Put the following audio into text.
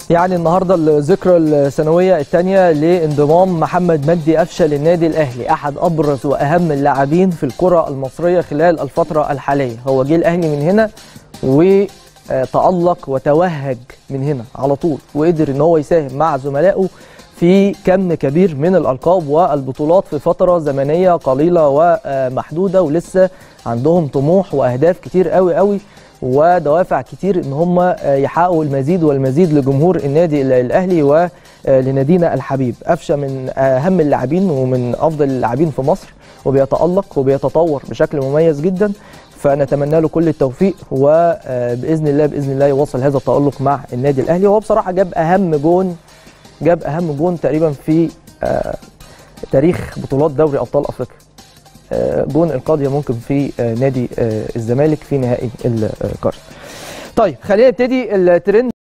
يعني النهارده الذكرى السنويه الثانيه لانضمام محمد مجدي قفشه للنادي الاهلي احد ابرز واهم اللاعبين في الكره المصريه خلال الفتره الحاليه هو جه الاهلي من هنا وتالق وتوهج من هنا على طول وقدر ان هو يساهم مع زملائه في كم كبير من الالقاب والبطولات في فتره زمنيه قليله ومحدوده ولسه عندهم طموح واهداف كتير قوي قوي ودوافع كتير ان هم يحققوا المزيد والمزيد لجمهور النادي الاهلي ولنادينا الحبيب قفشه من اهم اللاعبين ومن افضل اللاعبين في مصر وبيتالق وبيتطور بشكل مميز جدا فنتمنى له كل التوفيق وباذن الله باذن الله يواصل هذا التالق مع النادي الاهلي وهو بصراحه جاب اهم جون جاب اهم جون تقريبا في تاريخ بطولات دوري ابطال افريقيا جون القاضيه ممكن في نادي الزمالك في نهائي القرن طيب خلينا نبتدي الترند